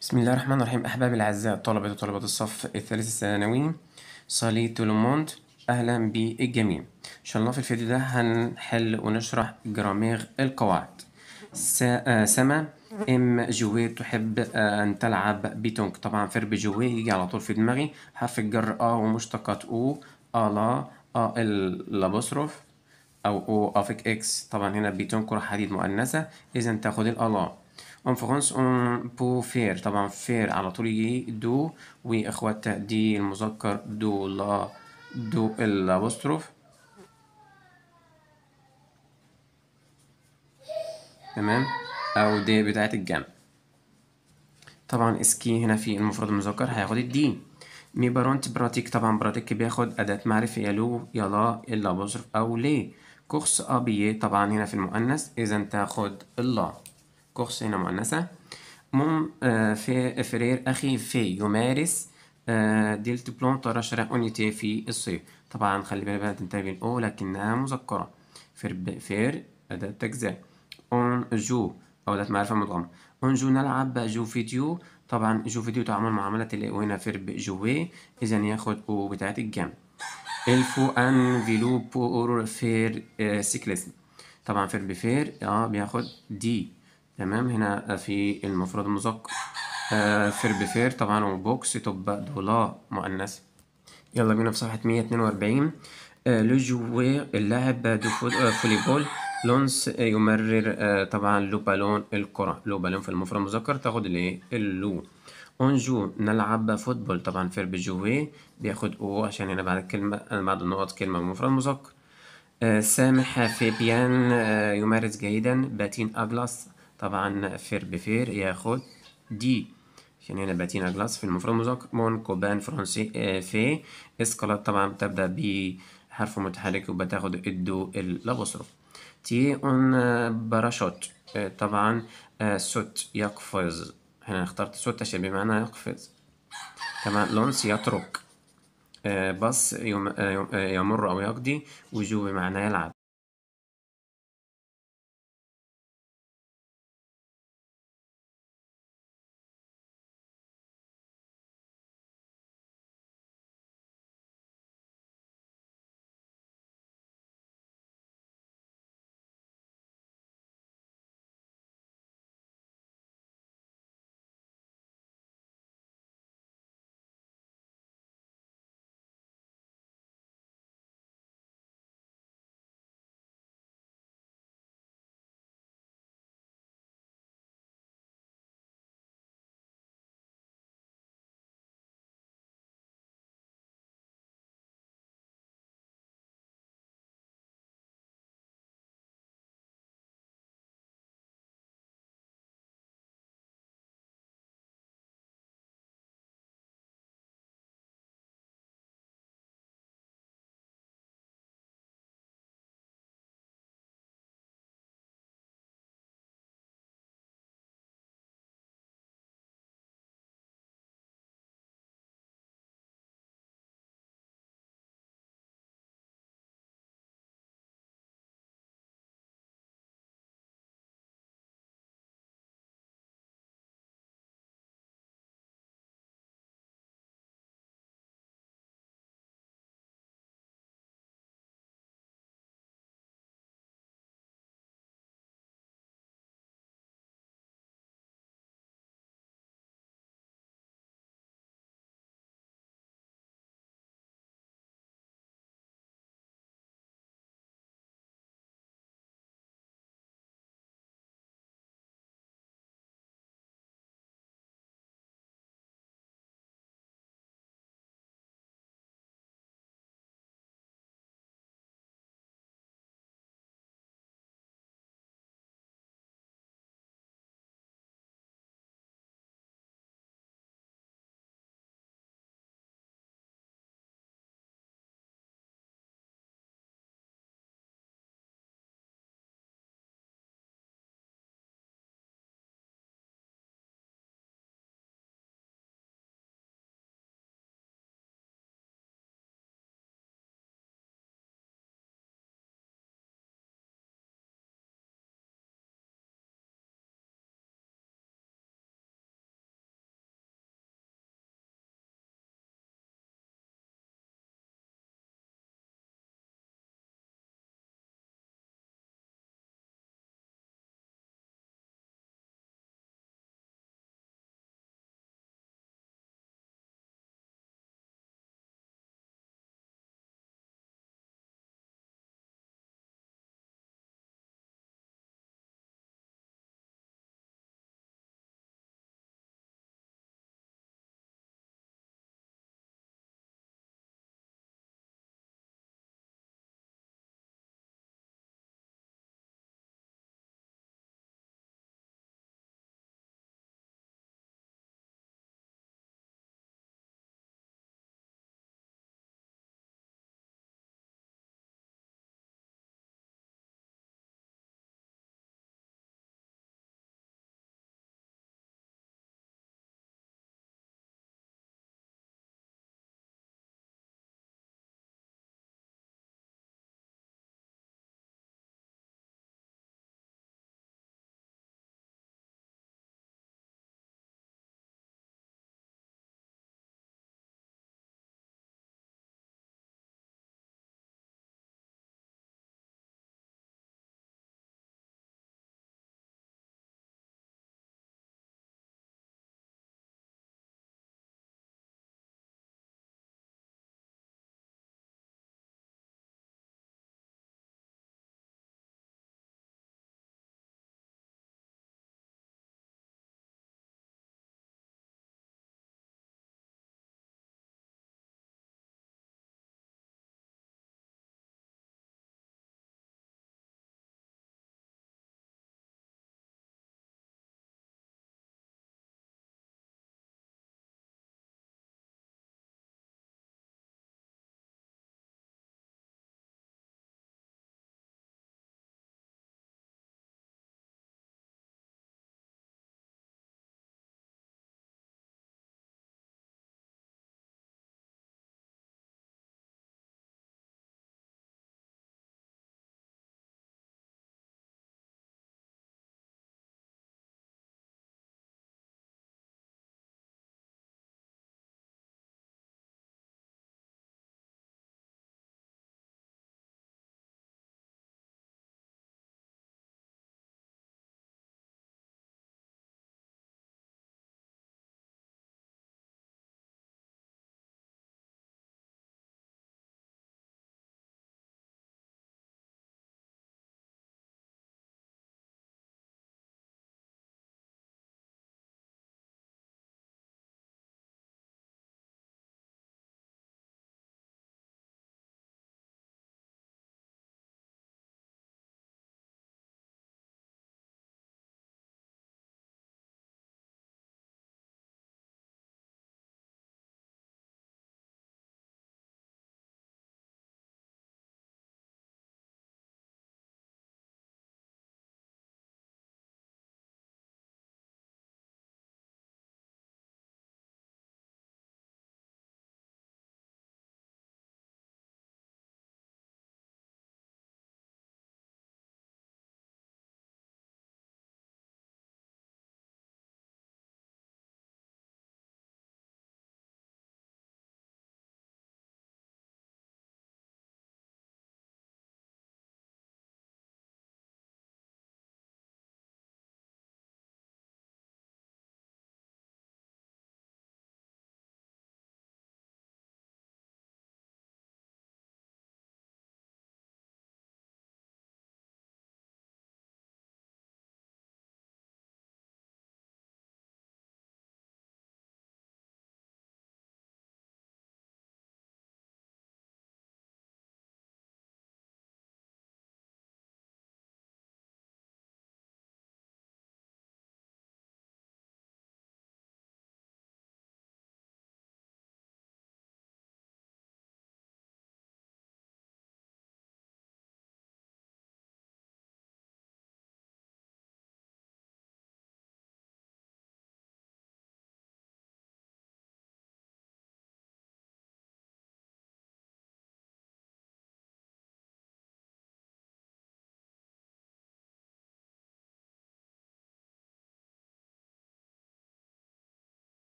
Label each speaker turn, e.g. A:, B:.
A: بسم الله الرحمن الرحيم أحبابي الأعزاء طلبة وطالبات الصف الثالث الثانوي صالي تولوموند أهلا بالجميع إن شاء الله في الفيديو ده هنحل ونشرح جرامير القواعد س- آه، سما ام جوي تحب آه، أن تلعب بيتونك طبعا فيرب جوي يجي على طول في دماغي حرف الجر أ ومشتقات أو ألا أ الأبوستروف أو أو أفيك إكس طبعا هنا بيتون كرة حديد مؤنثة إذا تاخد الألا اون فرونس اون بو فير طبعا فير على طول يجي دو واخواتها دي المذكر دو لا دو الابوستروف تمام او دي بتاعت الجمع طبعا اسكي هنا في المفرد المذكر هياخد الدي مي بارونت براتيك طبعا براتيك بياخد أداة معرفة يلو يلا إلا بصرف أو ليه كورس أبيي طبعا هنا في المؤنث إذا تاخد الله كورس هنا مؤنثة مم آه، في فرير أخي في يمارس آه، ديلت بلون ترشح أونيتي في الصيف طبعا خلي بالك بقى تنتبه بين أو لكنها مذكرة فير ب- فير أداة تجزئة اون جو أو أداة معرفة مدغمة اون جو نلعب جو فيديو طبعا جو فيديو تعمل معاملة اللي وهنا فيرب جوي إذا ياخد أو بتاعت الجمع الفو ان فيلو بور فير آه، سيكليزم طبعا فيرب فير اه بياخد دي تمام هنا في المفرد المذكر آه فيرب فير طبعا وبوكس تبقى دولا مؤنث يلا بينا في صفحة 142 آه لو جوير اللاعب دو فوت- آه، فوليبول لونس آه، يمرر آه طبعا لو بالون الكرة لو بالون في المفرد المذكر تاخد الايه اللو اونجو نلعب فوتبول طبعا فيرب جوي بياخد او عشان هنا بعد الكلمة آه، بعد النقط كلمة مفرد مذكر آه، سامح في بيان آه، يمارس جيدا باتين أجلاس طبعا فير بفير ياخد دي عشان هنا باتين أجلاس في المفرد المذكر مون كوبان فرنسي آه، في اسقلت طبعا بتبدأ بحرف متحرك وبتاخد الدو الأبوستروف تي اون آه، باراشوت آه، طبعا آه، سوت يقفز هنا اخترت سوت عشان بمعنى يقفز كمان لونس يترك آه، بص يم- آه، يم- آه، يمر أو يقضي وجو بمعنى يلعب